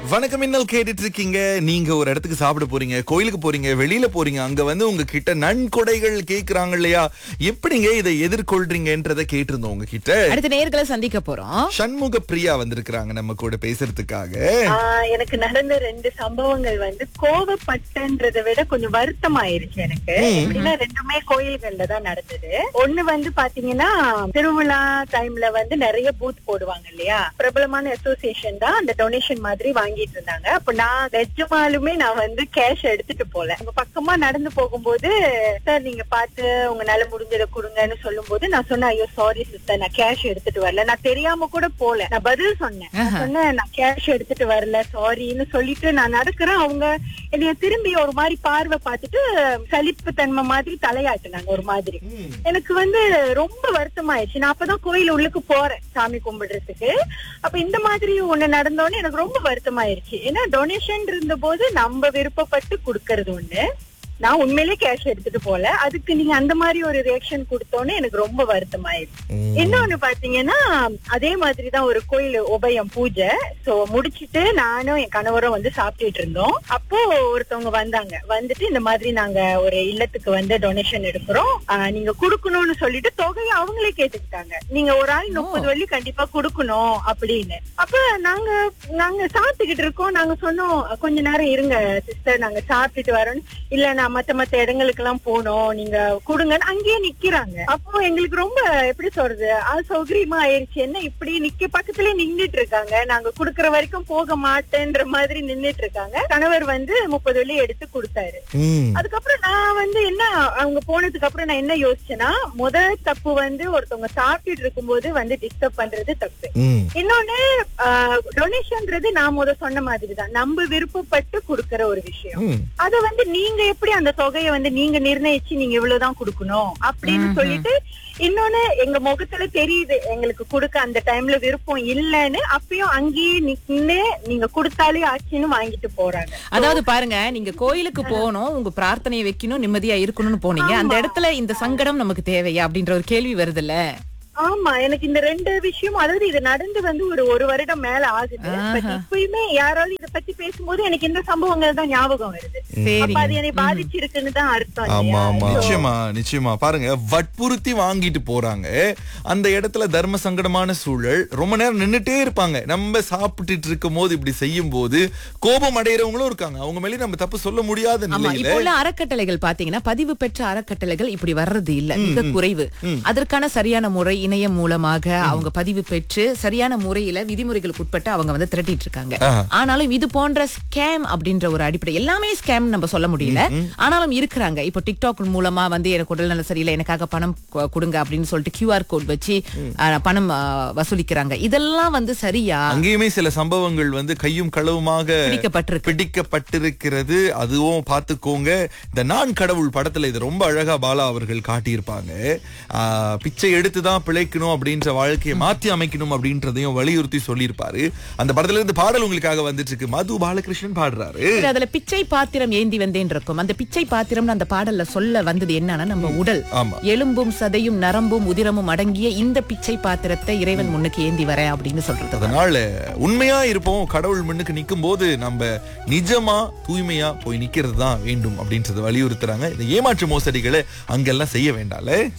வணக்கம் இன்னல் கேட்டுட்டு இருக்கீங்க நீங்க ஒரு இடத்துக்கு சாப்பிட போறீங்க கோயிலுக்கு போறீங்க வெளியில போறீங்க அங்க வந்து உங்ககிட்ட நன்கொடைகள் கேக்குறாங்க இல்லையா எப்படிங்க இதை எதிர்கொள்றீங்கன்றத கேட்டிருந்தோம் உங்ககிட்ட அடுத்த நேர்களை சந்திக்க போறோம் சண்முக பிரியா வந்திருக்கிறாங்க நம்ம கூட பேசுறதுக்காக ஆஹ் எனக்கு நடந்த ரெண்டு சம்பவங்கள் வந்து கோவப்பட்டன்றதை விட கொஞ்சம் வருத்தம் ஆயிருச்சு எனக்கு எப்படின்னா ரெண்டுமே கோயில்கள்ல தான் நடந்தது ஒண்ணு வந்து பாத்தீங்கன்னா திருவிழா டைம்ல வந்து நிறைய பூத் போடுவாங்க இல்லையா பிரபலமான அசோசியேஷன் தான் அந்த டொனேஷன் மாதிரி வாங்கிட்டு இருந்தாங்க அப்ப நான் நிஜமாலுமே நான் வந்து கேஷ் எடுத்துட்டு போல உங்க பக்கமா நடந்து போகும்போது சார் நீங்க பார்த்து உங்களால முடிஞ்சதை கொடுங்கன்னு சொல்லும்போது நான் சொன்னேன் ஐயோ சாரி சிஸ்டர் நான் கேஷ் எடுத்துட்டு வரல நான் தெரியாம கூட போல நான் பதில் சொன்னேன் நான் சொன்னேன் நான் கேஷ் எடுத்துட்டு வரல சாரின்னு சொல்லிட்டு நான் நடக்கிறேன் அவங்க என்னைய திரும்பி ஒரு மாதிரி பார்வை பார்த்துட்டு சலிப்பு தன்மை மாதிரி தலையாட்டுனாங்க ஒரு மாதிரி எனக்கு வந்து ரொம்ப வருத்தமாயிடுச்சு நான் அப்பதான் கோயில் உள்ளுக்கு போறேன் சாமி கும்பிடுறதுக்கு அப்ப இந்த மாதிரி ஒண்ணு நடந்தோன்னு எனக்கு ரொம்ப வருத்தமாயிருச்சு ஏன்னா டொனேஷன் இருந்த போது நம்ம விருப்பப்பட்டு கொடுக்கறது ஒண்ணு நான் உண்மையிலே கேஷ் எடுத்துட்டு போல அதுக்கு நீங்க அந்த மாதிரி ஒரு ரியாக்ஷன் கொடுத்தோன்னு எனக்கு ரொம்ப வருத்தமாயிருச்சு இன்னொன்னு பாத்தீங்கன்னா அதே மாதிரிதான் ஒரு கோயில் உபயம் பூஜை சோ முடிச்சிட்டு நானும் என் கணவரும் வந்து சாப்பிட்டுட்டு இருந்தோம் அப்போ ஒருத்தவங்க வந்தாங்க வந்துட்டு இந்த மாதிரி நாங்க ஒரு இல்லத்துக்கு வந்து டொனேஷன் எடுக்கிறோம் ஆஹ் நீங்க குடுக்கணும்னு சொல்லிட்டு தொகையை அவங்களே கேட்டுக்கிட்டாங்க நீங்க ஒரு ஆள் முப்பது வள்ளி கண்டிப்பா குடுக்கணும் அப்படின்னு அப்ப நாங்க நாங்க சாப்பிட்டுக்கிட்டு இருக்கோம் நாங்க சொன்னோம் கொஞ்ச நேரம் இருங்க சிஸ்டர் நாங்க சாப்பிட்டுட்டு வரோம் இல்ல நான் மத்த மத்த இடங்களுக்கு எல்லாம் போனோம் நீங்க கொடுங்கன்னு அங்கேயே நிக்கிறாங்க அப்போ எங்களுக்கு ரொம்ப எப்படி சொல்றது அது சௌகரியமா ஆயிருச்சு என்ன இப்படி நிக்க பக்கத்துலயே நின்னுட்டு இருக்காங்க நாங்க குடுக்கற வரைக்கும் போக மாட்டேன்ற மாதிரி நின்னுட்டு இருக்காங்க கணவர் வந்து முப்பது வெள்ளி எடுத்து கொடுத்தாரு ம். அதுக்கப்புறம் நான் வந்து என்ன அவங்க போனதுக்கு அப்புறம் நான் என்ன யோசிச்சேன்னா முதல் தப்பு வந்து ஒருத்தவங்க சாப்பிட்டுட்டு இருக்கும்போது வந்து டிஸ்டர்ப் பண்றது தப்பு ம். இன்னொன்னு டொனேஷன்ன்றது நான் முத சொன்ன மாதிரிதான் நம்ம விருப்பப்பட்டு கொடுக்கற ஒரு விஷயம் ம். அத வந்து நீங்க எப்படி அந்த தொகையை வந்து நீங்க நிர்ணயிச்சு நீங்க இவ்வளவுதான் கொடுக்கணும் அப்படின்னு சொல்லிட்டு இன்னொன்னு எங்க முகத்துல தெரியுது எங்களுக்கு கொடுக்க அந்த டைம்ல விருப்பம் இல்லைன்னு அப்பயும் அங்கேயே நின்னு நீங்க கொடுத்தாலே ஆச்சுன்னு வாங்கிட்டு போறாங்க அதாவது பாருங்க நீங்க கோயிலுக்கு போகணும் உங்க பிரார்த்தனையை வைக்கணும் நிம்மதியா இருக்கணும்னு போனீங்க அந்த இடத்துல இந்த சங்கடம் நமக்கு தேவையா அப்படின்ற ஒரு கேள்வி வருதுல்ல ஆமா எனக்கு இந்த ரெண்டு விஷயம் அதாவது இது நடந்து வந்து ஒரு ஒரு வருடம் மேல ஆகுது பட் இப்பயுமே யாராவது இத பத்தி பேசும்போது எனக்கு இந்த சம்பவங்கள் தான் ஞாபகம் வருது சரி அப்ப அது என்னை பாதிச்சிருக்குன்னு தான் அர்த்தம் ஆமா இல்லையா? ஆமா நிச்சயமா நிச்சயமா பாருங்க வற்புறுத்தி வாங்கிட்டு போறாங்க அந்த இடத்துல தர்ம சங்கடமான சூழல் ரொம்ப நேரம் நின்னுட்டே இருப்பாங்க நம்ம சாப்பிட்டுட்டு இருக்கும் போது இப்படி செய்யும் போது கோபம் அடைகிறவங்களும் இருக்காங்க அவங்க மேலே நம்ம தப்பு சொல்ல முடியாத ஆமா நிலையில இப்போ உள்ள அறக்கட்டளைகள் பாத்தீங்கன்னா பதிவு பெற்ற அறக்கட்டளைகள் இப்படி வர்றது இல்ல மிக குறைவு அதற்கான சரியான முறை இணையம் மூலமாக அவங்க பதிவு பெற்று சரியான முறையில விதிமுறைகளுக்கு உட்பட்டு அவங்க வந்து திரட்டிட்டு இருக்காங்க ஆஹா. ஆனாலும் இது போன்ற ஸ்கேம் அப்படின்ற ஒரு அடிப்படை எல்லாமே ஸ்கேம் நம்ம சொல்ல முடியல ஆனாலும் இருக்கிறாங்க இப்போ டிக்டாக் மூலமா வந்து எனக்கு உடல்நல சரியில்லை எனக்காக பணம் கொ- கொடுங்க அப்படின்னு சொல்லிட்டு கியூஆர் கோட் வச்சு ஆஹ், பணம் ஆஹ், வசூலிக்கிறாங்க இதெல்லாம் வந்து சரியா அங்கேயுமே சில சம்பவங்கள் வந்து கையும் களவுமாக பிடிக்கப்பட்டிருக்கு பிடிக்கப்பட்டிருக்கிறது அதுவும் பார்த்துக்கோங்க இந்த நான் கடவுள் படத்துல இது ரொம்ப அழகா பாலா அவர்கள் காட்டியிருப்பாங்க ஆஹ், பிச்சை எடுத்து தான் பிழைக்கணும் அப்படின்ற வாழ்க்கையை மாத்தி அமைக்கணும் அப்படின்றதையும் வலியுறுத்தி சொல்லியிருப்பாரு அந்த படத்துல இருந்து பாடல் உங்களுக்காக வந்துட்டு இருக்கு மது பாலகிருஷ்ணன் பாடுறாரு சரி, அதுல பிச்சை பாத்திரம் ஏந்தி வந்தேன் இருக்கும் அந்த பிச்சை பாத்திரம்னு அந்த பாடல்ல சொல்ல வந்தது என்னன்னா நம்ம உடல் ஆமா எலும்பும் சதையும் நரம்பும் உதிரமும் அடங்கிய இந்த பிச்சை பாத்திரத்தை இறைவன் முன்னுக்கு ஏந்தி வரேன் அப்படின்னு சொல்றது அதனால உண்மையா இருப்போம் கடவுள் முன்னுக்கு நிக்கும் போது நம்ம நிஜமா தூய்மையா போய் நிக்கிறது தான் வேண்டும் அப்படின்றத வலியுறுத்துறாங்க இந்த ஏமாற்று மோசடிகளை அங்கெல்லாம் செய்ய வேண்டாம்ல